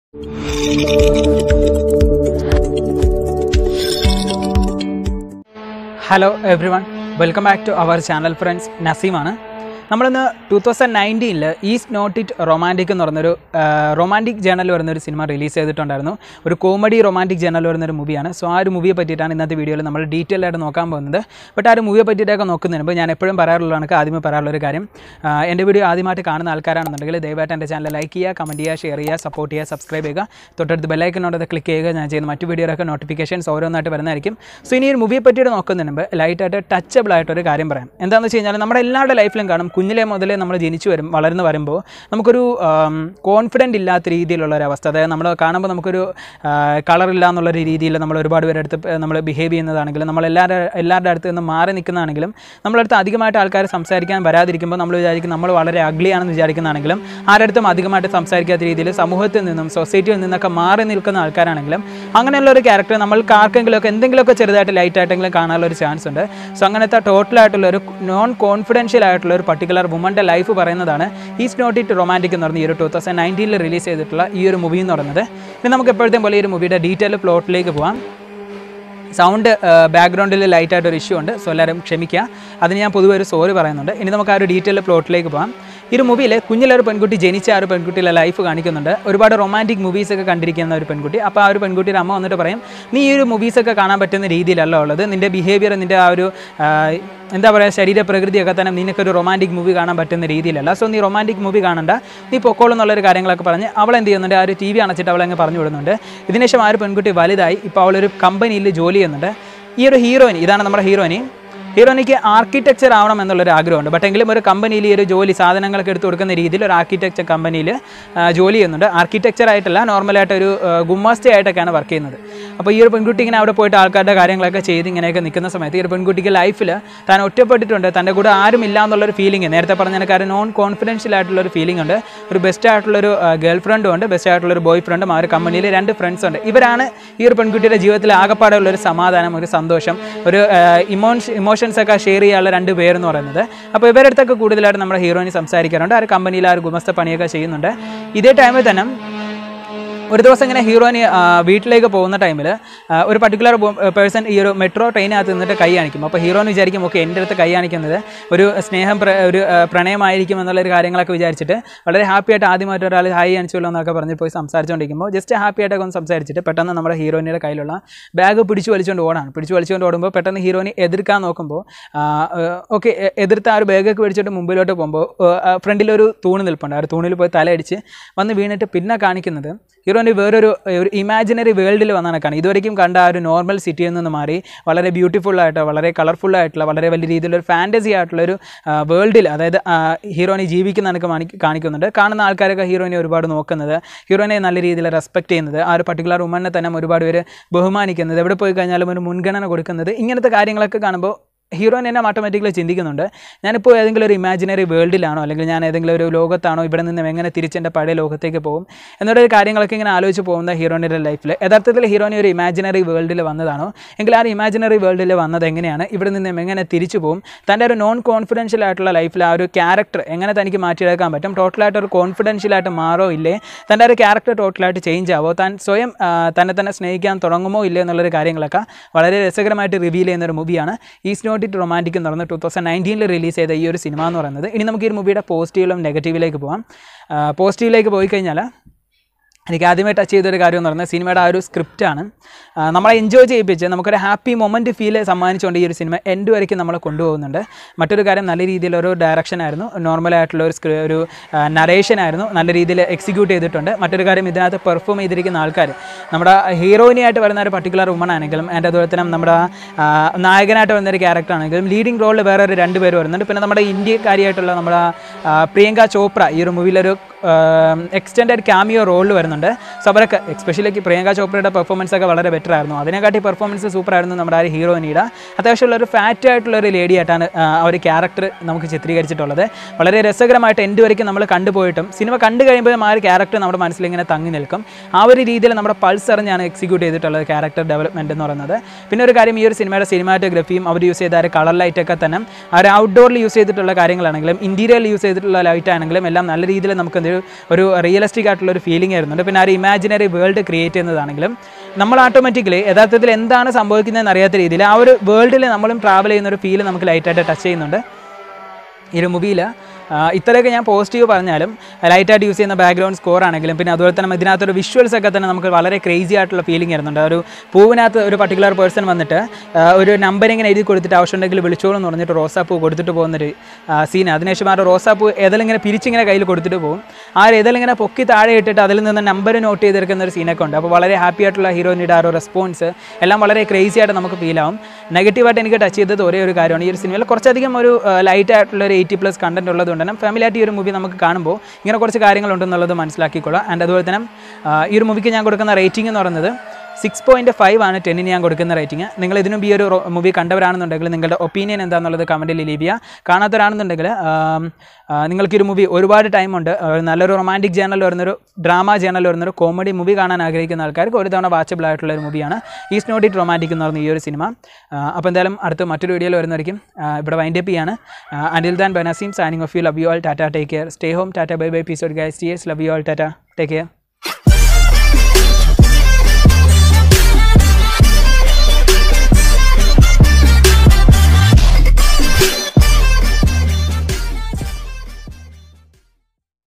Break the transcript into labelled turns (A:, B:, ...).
A: hello everyone welcome back to our channel friends നസീമാണ് നമ്മളിന്ന് two thousand നയൻറ്റീനിൽ is not it romantic എന്ന് പറഞ്ഞൊരു റൊമാൻറ്റിക് ജേണൽ വരുന്നൊരു സിനിമ റിലീസ് ചെയ്തിട്ടുണ്ടായിരുന്നു ഒരു കോമഡി റൊമാൻറ്റിക് ജേണൽ വരുന്നൊരു മൂവിയാണ് സോ ആ ഒരു മൂവിയെ പറ്റിയിട്ടാണ് ഇന്നത്തെ വീഡിയോയിൽ നമ്മൾ ഡീറ്റെയിൽ ആയിട്ട് നോക്കാൻ പോകുന്നത് ബട്ട് ആ ഒരു മൂവിയെ പറ്റിയിട്ടൊക്കെ നോക്കുന്നതിന് മുമ്പ് ഞാൻ എപ്പോഴും പറയാറുള്ളതാണ് ആദ്യമേ പറയാനുള്ള ഒരു കാര്യം ആ, എൻ്റെ വീഡിയോ ആദ്യമായിട്ട് കാണുന്ന ആൾക്കാരാണെന്നുണ്ടെങ്കിൽ ദയവായിട്ട് എൻ്റെ ചാനൽ ലൈക്ക് ചെയ്യുക കമൻറ്റ് ചെയ്യുക ഷെയർ ചെയ്യുക സപ്പോർട്ട് ചെയ്യുക സബ്സ്ക്രൈബ് ചെയ്യുക തൊട്ടടുത്ത് ബെല്ലൈക്കനോട് ക്ലിക്ക് ചെയ്യുക ഞാൻ ചെയ്യുന്ന മറ്റു വീഡിയോയിലൊക്കെ നോട്ടിഫിക്കേഷൻസ് ഓരോന്നായിട്ട് വരുന്നതായിരിക്കും സോ ഇനി ഒരു മൂവിയെ പറ്റിയിട്ട് നോക്കുന്നതിന് മുമ്പ് ലൈറ്റായിട്ട് ടച്ചബിൾ ആയിട്ടൊരു കാര്യം പറയാം എന്താണെന്ന് വെച്ച് കഴിഞ്ഞാൽ നമ്മുടെ എല്ലാവരുടെ ലൈഫിലും കാണും കുഞ്ഞിലെ മുതലേ നമ്മൾ ജനിച്ചു വരും വളർന്നു വരുമ്പോൾ നമുക്കൊരു കോൺഫിഡൻ്റ് ഇല്ലാത്ത രീതിയിലുള്ള ഒരു അവസ്ഥ അതായത് നമ്മൾ കാണുമ്പോൾ നമുക്കൊരു കളർ ഇല്ല എന്നുള്ളൊരു രീതിയിൽ നമ്മൾ ഒരുപാട് പേരുടെ അടുത്ത് നമ്മൾ ബിഹേവ് ചെയ്യുന്നതാണെങ്കിലും നമ്മൾ എല്ലാവരുടെ എല്ലാവരുടെ അടുത്ത് നിന്ന് മാറി നിൽക്കുന്നതാണെങ്കിലും നമ്മളടുത്ത് അധികമായിട്ട് ആൾക്കാർ സംസാരിക്കാൻ വരാതിരിക്കുമ്പോൾ നമ്മൾ വിചാരിക്കും നമ്മൾ വളരെ അഗ്ലി ആണെന്ന് വിചാരിക്കുന്നതാണെങ്കിലും ആരടുത്തും അധികമായിട്ട് സംസാരിക്കാത്ത രീതിയിൽ സമൂഹത്തിൽ നിന്നും സൊസൈറ്റിയിൽ നിന്നൊക്കെ മാറി നിൽക്കുന്ന ആൾക്കാരാണെങ്കിലും അങ്ങനെയുള്ള ഒരു ക്യാരക്ടർ നമ്മൾക്ക് ആർക്കെങ്കിലുമൊക്കെ എന്തെങ്കിലുമൊക്കെ ചെറുതായിട്ട് ലൈറ്റ് ആയിട്ടെങ്കിലും കാണാനുള്ള ഒരു ചാൻസ് ഉണ്ട് സോ അങ്ങനത്തെ ടോട്ടലായിട്ടുള്ള ഒരു നോൺ കോൺഫിഡൻഷ്യൽ ആയിട്ടുള്ള ഒരു പർട്ടിക്കുലർ വുമൻ്റെ ലൈഫ് പറയുന്നതാണ് ഈസ് നോട്ട് ഇറ്റ് റൊമാൻറ്റിക് എന്ന് പറഞ്ഞ ഈ ഒരു ടൂ തൗസൻഡ് നയൻറ്റീനിൽ റിലീസ് ചെയ്തിട്ടുള്ള ഈ ഒരു മൂവി എന്ന് പറയുന്നത് ഇനി നമുക്ക് എപ്പോഴത്തെയും പോലെ ഈ ഒരു മൂവിയുടെ ഡീറ്റെയിൽ പ്ലോട്ടിലേക്ക് പോകാം സൗണ്ട് ബാക്ക്ഗ്രൗണ്ടിൽ ലൈറ്റായിട്ട് ഒരു ഇഷ്യൂ ഉണ്ട് സോ എല്ലാവരും ക്ഷമിക്കുക അതിന് ഞാൻ പൊതുവെ ഒരു സോറി പറയുന്നുണ്ട് ഇനി നമുക്ക് ആ ഒരു ഡീറ്റെയിൽ പ്ലോട്ടിലേക്ക് പോകാം ഈ ഒരു മൂവിയിൽ കുഞ്ഞിലൊരു പെൺകുട്ടി ജനിച്ച ആ ഒരു പെൺകുട്ടിയുടെ ലൈഫ് കാണിക്കുന്നുണ്ട് ഒരുപാട് റൊമാൻറ്റിക് മൂവീസൊക്കെ കണ്ടിരിക്കുന്ന ഒരു പെൺകുട്ടി അപ്പോൾ ആ ഒരു പെൺകുട്ടിയുടെ അമ്മ വന്നിട്ട് പറയും നീ ഈ ഒരു മൂവീസൊക്കെ കാണാൻ പറ്റുന്ന രീതിയിലല്ല ഉള്ളത് നിൻ്റെ ബിഹേവിയർ നിൻ്റെ ആ ഒരു ആ, എന്താ പറയുക ശരീരപ്രകൃതിയൊക്കെ തന്നെ നിനക്കൊരു റൊമാൻറ്റിക് മൂവി കാണാൻ പറ്റുന്ന രീതിയിലല്ല സോ നീ റൊമാൻറ്റിക് മൂവി കാണണ്ട നീ പൊക്കോളും എന്നുള്ളൊരു കാര്യങ്ങളൊക്കെ പറഞ്ഞ് അവൾ എന്ത് ചെയ്യുന്നുണ്ട് ആ ഒരു ടി വി അണച്ചിട്ട് അവളങ്ങ് പറഞ്ഞു വിടുന്നുണ്ട് ഇതിനുശേഷം ആ ഒരു പെൺകുട്ടി വലുതായി ഇപ്പോൾ അവളൊരു കമ്പനിയിൽ ജോലി ചെയ്യുന്നുണ്ട് ഈ ഒരു ഹീറോയിൻ ഇതാണ് നമ്മുടെ ഹീറോയിൻ ഹീറോയിനിക്ക് ആർക്കിടെക്ചർ ആവണം എന്നുള്ളൊരു ആഗ്രഹമുണ്ട് ബട്ട് എങ്കിലും ഒരു കമ്പനിയിൽ ഈ ഒരു ജോലി സാധനങ്ങളൊക്കെ എടുത്ത് കൊടുക്കുന്ന രീതിയിൽ ഒരു ആർക്കിടെക്ചർ കമ്പനിയിൽ ജോലി ചെയ്യുന്നുണ്ട് ആർക്കിടെക്ചർ ആയിട്ടല്ല നോർമലായിട്ട് ഒരു ഗുമ്മാസ്തി ആയിട്ടൊക്കെയാണ് വർക്ക് ചെയ്യുന്നത് അപ്പോൾ ഈ ഒരു പെൺകുട്ടി ഇങ്ങനെ അവിടെ പോയിട്ട് ആൾക്കാരുടെ കാര്യങ്ങളൊക്കെ ചെയ്ത് ഇങ്ങനെയൊക്കെ നിൽക്കുന്ന സമയത്ത് ഈ ഒരു പെൺകുട്ടിക്ക് ലൈഫിൽ താൻ ഒറ്റപ്പെട്ടിട്ടുണ്ട് തൻ്റെ കൂടെ ആരും ഇല്ല എന്നുള്ളൊരു ഫീലിംഗ് നേരത്തെ പറഞ്ഞ കാര്യം നോൺ കോൺഫിഡൻഷ്യൽ ആയിട്ടുള്ള ഒരു ഫീലിംഗ് ഉണ്ട് ഒരു ബെസ്റ്റ് ആയിട്ടുള്ളൊരു ഗേൾ ഫ്രണ്ടും ഉണ്ട് ബെസ്റ്റ് ആയിട്ടുള്ളൊരു ബോയ് ഫ്രണ്ടും ആ ഒരു കമ്പനിയിൽ രണ്ട് ഫ്രണ്ട്സ് ഉണ്ട് ഇവരാണ് ഈ ഒരു പെൺകുട്ടിയുടെ ജീവിതത്തിൽ ആകപ്പാടെയുള്ള ഒരു സമാധാനം ഒരു സന്തോഷം ഒരു ഇമോഷ ഇമോഷൻസ് ഒക്കെ ഷെയർ ചെയ്യാനുള്ള രണ്ട് പേരെന്ന് പറയുന്നത് അപ്പോൾ ഇവരുടെ അടുത്തൊക്കെ കൂടുതലായിട്ട് നമ്മുടെ ഹീറോയിന് സംസാരിക്കാറുണ്ട് ആ ഒരു കമ്പനിയിൽ ആ ഒരു ഗുമസ്ത പണിയൊക്കെ ചെയ്യുന്നുണ്ട് ഇതേ ടൈമിൽ തന്നെ ഒരു ദിവസം ഇങ്ങനെ ഹീറോയിന് ആ, വീട്ടിലേക്ക് പോകുന്ന ടൈമിൽ ഒരു പർട്ടിക്കുലർ പേഴ്സൺ ഈ ഒരു മെട്രോ ട്രെയിനകത്ത് നിന്നിട്ട് കൈ കാണിക്കും അപ്പോൾ ഹീറോയിന് വിചാരിക്കും ഓക്കെ എൻ്റെ അടുത്ത് കൈ കാണിക്കുന്നത് ഒരു സ്നേഹം പ്ര- ഒരു ആ, പ്രണയമായിരിക്കും എന്നുള്ളൊരു കാര്യങ്ങളൊക്കെ വിചാരിച്ചിട്ട് വളരെ ഹാപ്പി ആയിട്ട് ആദ്യമായിട്ട് ഒരാൾ ഹായ് കാണിച്ചുള്ളൂ എന്നൊക്കെ പറഞ്ഞ് പോയി സംസാരിച്ചുകൊണ്ടിരിക്കുമ്പോൾ ജസ്റ്റ് ഹാപ്പി ആയിട്ടൊക്കെ ഒന്ന് സംസാരിച്ചിട്ട് പെട്ടെന്ന് നമ്മുടെ ഹീറോയിൻ്റെ കയ്യിലുള്ള ബാഗ് പിടിച്ചു വലിച്ചുകൊണ്ട് ഓടാണ് പിടിച്ചു വലിച്ചുകൊണ്ട് ഓടുമ്പോൾ പെട്ടെന്ന് ഹീറോയിനെ എതിർക്കാൻ നോക്കുമ്പോൾ ഓക്കെ എതിർത്ത് ആ ഒരു ബാഗൊക്കെ പിടിച്ചിട്ട് മുമ്പിലോട്ട് പോകുമ്പോൾ ഫ്രണ്ടിലൊരു തൂണ് നിൽപ്പുണ്ട് ആ ഒരു തൂണിൽ പോയി തലയടിച്ച് വന്ന് വീണിട്ട് പിന്നെ കാണിക്കുന്നത് ഹീറോയിൻ്റെ വേറൊരു ഒരു ഇമാജിനറി വേൾഡിൽ വന്നാണ് കാണുക ഇതുവരെയും കണ്ട ആ ഒരു നോർമൽ സിറ്റിയിൽ നിന്ന് മാറി വളരെ ബ്യൂട്ടിഫുൾ ആയിട്ട് വളരെ കളർഫുൾ ആയിട്ടുള്ള വളരെ വലിയ രീതിയിലൊരു ഫാൻറ്റസി ആയിട്ടുള്ള ഒരു വേൾഡിൽ അതായത് ഹീറോയിനെ ജീവിക്കുന്ന കണക്ക് മാണി- കാണിക്കുന്നുണ്ട് കാണുന്ന ആൾക്കാരൊക്കെ ഹീറോയിനെ ഒരുപാട് നോക്കുന്നത് ഹീറോയിനെ നല്ല രീതിയിൽ റെസ്പെക്ട് ചെയ്യുന്നത് ആ ഒരു പർട്ടിക്കുലർ വുമനെ തന്നെ ഒരുപാട് പേര് ബഹുമാനിക്കുന്നത് എവിടെ പോയി കഴിഞ്ഞാലും ഒരു മുൻഗണന കൊടുക്കുന്നത് ഇങ്ങനത്തെ കാര്യങ്ങളൊക്കെ കാണുമ്പോൾ ഹീറോയിൻ എന്നെ ഓട്ടോമാറ്റിക്കലി ചിന്തിക്കുന്നുണ്ട് ഞാനിപ്പോൾ ഏതെങ്കിലും ഒരു ഇമാജിനറി വേൾഡിലാണോ അല്ലെങ്കിൽ ഞാൻ ഏതെങ്കിലും ഒരു ലോകത്താണോ ഇവിടെ നിന്ന് എങ്ങനെ തിരിച്ചെൻ്റെ പഴയ ലോകത്തേക്ക് പോകും എന്നൊരു കാര്യങ്ങളൊക്കെ ഇങ്ങനെ ആലോചിച്ച് പോകുന്ന ഹീറോയിൻ്റെ ലൈഫിൽ യഥാർത്ഥത്തിൽ ഹീറോയിൻ ഒരു ഇമാജിനറി വേൾഡിൽ വന്നതാണോ എങ്കിൽ ആ ഒരു ഇമാജിനറി വേൾഡിൽ വന്നത് എങ്ങനെയാണ് ഇവിടെ നിന്ന് എങ്ങനെ തിരിച്ചു പോകും തൻ്റെ ഒരു നോൺ കോൺഫിഡൻഷ്യൽ ആയിട്ടുള്ള ലൈഫിൽ ആ ഒരു ക്യാരക്ടർ എങ്ങനെ തനിക്ക് മാറ്റിയെടുക്കാൻ പറ്റും ടോട്ടലായിട്ട് ഒരു കോൺഫിഡൻഷ്യൽ ആയിട്ട് മാറോ ഇല്ലേ തൻ്റെ ഒരു ക്യാരക്ടർ ടോട്ടലായിട്ട് ചേഞ്ച് ആവോ താൻ സ്വയം ആ, തന്നെ തന്നെ സ്നേഹിക്കാൻ തുടങ്ങുമോ ഇല്ലേ എന്നുള്ളൊരു കാര്യങ്ങളൊക്കെ വളരെ രസകരമായിട്ട് റിവീൽ ചെയ്യുന്ന ഒരു മൂവിയാണ് ഈസ് നോട്ട് ഇറ്റ് റൊമാൻറ്റിക് എന്ന് പറയുന്നത് ടൂ തൗസൻഡ് നയൻറ്റീനിൽ റിലീസ് ചെയ്ത ഈ ഒരു സിനിമ എന്ന് പറയുന്നത് ഇനി നമുക്ക് ഈ ഒരു മൂവിയുടെ പോസിറ്റീവിലും നെഗറ്റീവിലേക്ക് പോകാം പോസിറ്റീവിലേക്ക് പോയി കഴിഞ്ഞാൽ എനിക്ക് ആദ്യമേ ടച്ച് ചെയ്തൊരു കാര്യം എന്ന് പറയുന്നത് സിനിമയുടെ ആ ഒരു സ്ക്രിപ്റ്റാണ് നമ്മളെ എൻജോയ് ചെയ്യിപ്പിച്ച് നമുക്കൊരു ഹാപ്പി മൊമെൻറ്റ് ഫീൽ സമ്മാനിച്ചുകൊണ്ട് ഈ ഒരു സിനിമ എൻഡ് വരയ്ക്കും നമ്മളെ കൊണ്ടുപോകുന്നുണ്ട് മറ്റൊരു കാര്യം നല്ല രീതിയിലൊരു ഡയറക്ഷൻ ആയിരുന്നു നോർമലായിട്ടുള്ള ഒരു സ്ക്രി ഒരു നരേഷൻ ആയിരുന്നു നല്ല രീതിയിൽ എക്സിക്യൂട്ട് ചെയ്തിട്ടുണ്ട് മറ്റൊരു കാര്യം ഇതിനകത്ത് പെർഫോം ചെയ്തിരിക്കുന്ന ആൾക്കാർ നമ്മുടെ ഹീറോയിനായിട്ട് വരുന്ന ഒരു പർട്ടിക്കുലർ വുമൺ ആണെങ്കിലും അതിൻ്റെ അതുപോലെ തന്നെ നമ്മുടെ ആ, നായകനായിട്ട് വരുന്ന ഒരു ക്യാരക്ടർ ആണെങ്കിലും ലീഡിംഗ് റോളിൽ വേറെ ഒരു രണ്ട് പേര് വരുന്നുണ്ട് പിന്നെ നമ്മുടെ ഇന്ത്യക്കാരിയായിട്ടുള്ള നമ്മുടെ ആ, പ്രിയങ്ക ചോപ്ര ഈ ഒരു മൂവിയിലൊരു എക്സ്റ്റെൻഡഡ് ക്യാമിയോ റോളിൽ വരുന്നുണ്ട് സോ അവരൊക്കെ എക്സ്പെഷ്യലി പ്രിയങ്ക ചോപ്രയുടെ പെർഫോമൻസ് ഒക്കെ വളരെ ബെറ്റർ ആയിരുന്നു അതിനെക്കാട്ടി പെർഫോമൻസ് സൂപ്പർ ആയിരുന്നു നമ്മുടെ ആ ഒരു ഹീറോയിനിയുടെ അത്യാവശ്യമുള്ള ഒരു ഫാറ്റ് ആയിട്ടുള്ള ഒരു ലേഡി ആയിട്ടാണ് ആ ആ ഒരു ക്യാരക്ടർ നമുക്ക് ചിത്രീകരിച്ചിട്ടുള്ളത് വളരെ രസകരമായിട്ട് എൻഡ് വരയ്ക്കും നമ്മൾ കണ്ടുപോയിട്ടും സിനിമ കണ്ടു കഴിയുമ്പോൾ ആ ഒരു ക്യാരക്ടർ നമ്മുടെ മനസ്സിൽ ഇങ്ങനെ തങ്ങി നിൽക്കും ആ ഒരു രീതിയിൽ നമ്മുടെ പൾസ് അറിഞ്ഞാണ് എക്സിക്യൂട്ട് ചെയ്തിട്ടുള്ളത് ക്യാരക്ടർ ഡെവലപ്മെൻറ്റ് എന്ന് പറയുന്നത് പിന്നെ ഒരു കാര്യം ഈ ഒരു സിനിമയുടെ സിനിമാറ്റോഗ്രഫിയും അവർ യൂസ് ചെയ്ത ആ ഒരു കളർ ലൈറ്റ് ഒക്കെ തന്നെ ആ ഒരു ഔട്ട്ഡോറിൽ യൂസ് ചെയ്തിട്ടുള്ള കാര്യങ്ങളാണെങ്കിലും ഇൻറ്റീരിയറിൽ യൂസ് ചെയ്തിട്ടുള്ള ലൈറ്റ് ആണെങ്കിലും എല്ലാം നല്ല രീതിയിൽ നമുക്ക് എന്ത് അതൊരു ഒരു റിയലിസ്റ്റിക് ആയിട്ടുള്ള ഒരു ഫീലിംഗ് ആയിരുന്നുണ്ട് പിന്നെ ആ ഒരു ഇമാജിനറി വേൾഡ് ക്രിയേറ്റ് ചെയ്യുന്നതാണെങ്കിലും നമ്മൾ ഓട്ടോമാറ്റിക്കലി യഥാർത്ഥത്തിൽ എന്താണ് സംഭവിക്കുന്നതെന്ന് അറിയാത്ത രീതിയിൽ ആ ഒരു വേൾഡിൽ നമ്മളും ട്രാവൽ ചെയ്യുന്ന ഒരു ഫീൽ നമുക്ക് ലൈറ്റായിട്ട് ടച്ച് ചെയ്യുന്നുണ്ട് ഈ ഒരു മൂവിയിൽ ഇത്രയൊക്കെ ഞാൻ പോസിറ്റീവ് പറഞ്ഞാലും ലൈറ്റായിട്ട് യൂസ് ചെയ്യുന്ന ബാക്ക്ഗ്രൗണ്ട് സ്കോർ ആണെങ്കിലും പിന്നെ അതുപോലെ തന്നെ ഇതിനകത്തൊരു വിഷ്വൽസ് ഒക്കെ തന്നെ നമുക്ക് വളരെ ക്രേസി ആയിട്ടുള്ള ഫീലിംഗ് ആയിരുന്നുണ്ട് ഒരു പൂവിനകത്ത് ഒരു പർട്ടിക്കുലർ പേഴ്സൺ വന്നിട്ട് ആ, ഒരു നമ്പർ ഇങ്ങനെ എഴുതി കൊടുത്തിട്ട് ആവശ്യമുണ്ടെങ്കിൽ വിളിച്ചോളൂ എന്ന് പറഞ്ഞിട്ട് റോസാപ്പൂ കൊടുത്തിട്ട് പോകുന്നൊരു സീൻ അതിനുശേഷം ആ ഒരു റോസാപ്പൂ ഏതെങ്കിലും ഇങ്ങനെ പിരിച്ചിങ്ങനെ കയ്യിൽ കൊടുത്തിട്ട് പോകും ആ ഒരു ഏതെങ്കിലും ഇങ്ങനെ പൊക്കി താഴെ ഇട്ടിട്ട് അതിൽ നിന്ന് നമ്പർ നോട്ട് ചെയ്തെടുക്കുന്ന ഒരു സീനൊക്കെ ഉണ്ട് അപ്പോൾ വളരെ ഹാപ്പി ആയിട്ടുള്ള ഹീറോയിൻ്റെ ആ ഒരു റെസ്പോൺസ് എല്ലാം വളരെ ക്രേസി ആയിട്ട് നമുക്ക് ഫീൽ ആവും നെഗറ്റീവായിട്ട് എനിക്ക് ടച്ച് ചെയ്തത് ഒരേ ഒരു കാര്യമാണ് ഈ ഒരു സിനിമയിൽ കുറച്ചധികം ഒരു ലൈറ്റ് ആയിട്ടുള്ള ഒരു എയ്റ്റി പ്ലസ് കണ്ടന്റ് ഉള്ളതുകൊണ്ട് തന്നെ ഫാമിലി ആയിട്ട് ഈ ഒരു മൂവി നമുക്ക് കാണുമ്പോൾ ഇങ്ങനെ കുറച്ച് കാര്യങ്ങളുണ്ടെന്നുള്ളത് മനസ്സിലാക്കിക്കൊള്ളാം ആൻഡ് അതുപോലെ തന്നെ ആ, ഈ ഒരു മൂവിക്ക് ഞാൻ കൊടുക്കുന്ന റേറ്റിംഗ് എന്ന് പറയുന്നത് സിക്സ് പോയിൻറ്റ് ഫൈവ് ആണ് ടെന്നിന് ഞാൻ കൊടുക്കുന്ന റേറ്റിംഗ് നിങ്ങൾ ഇതിനും ഈ ഒരു മൂവി കണ്ടവരാണെന്നുണ്ടെങ്കിൽ നിങ്ങളുടെ ഒപ്പീനിയൻ എന്താണെന്നുള്ളത് കമൻറ്റിൽ ലീവ് ചെയ്യുക കാണാത്തവരാണെന്നുണ്ടെങ്കിൽ ആം, ആ, നിങ്ങൾക്ക് ഈ ഒരു മൂവി ഒരുപാട് ടൈമുണ്ട് നല്ലൊരു റൊമാൻറ്റിക് ജേണൽ വരുന്നൊരു ഡ്രാമ ജേണൽ വരുന്നൊരു കോമഡി മൂവി കാണാൻ ആഗ്രഹിക്കുന്ന ആൾക്കാർക്ക് ഒരു തവണ വാച്ചബിൾ ആയിട്ടുള്ള ഒരു മൂവിയാണ് ഈ സ്നോട്ടിറ്റ് റൊമാൻറ്റിക് എന്ന് പറയുന്ന ഈ ഒരു സിനിമ അപ്പോൾ എന്തായാലും അടുത്ത മറ്റൊരു വീഡിയോയിൽ വരുന്നതായിരിക്കും ആ, ഇവിടെ വൈൻഡ് അപ്പ് ചെയ്യാണ് അനിൽ ദാൻ ബനസീം signing off you love you all tata take care stay home tata bye bye episode guys T S love you all tata take care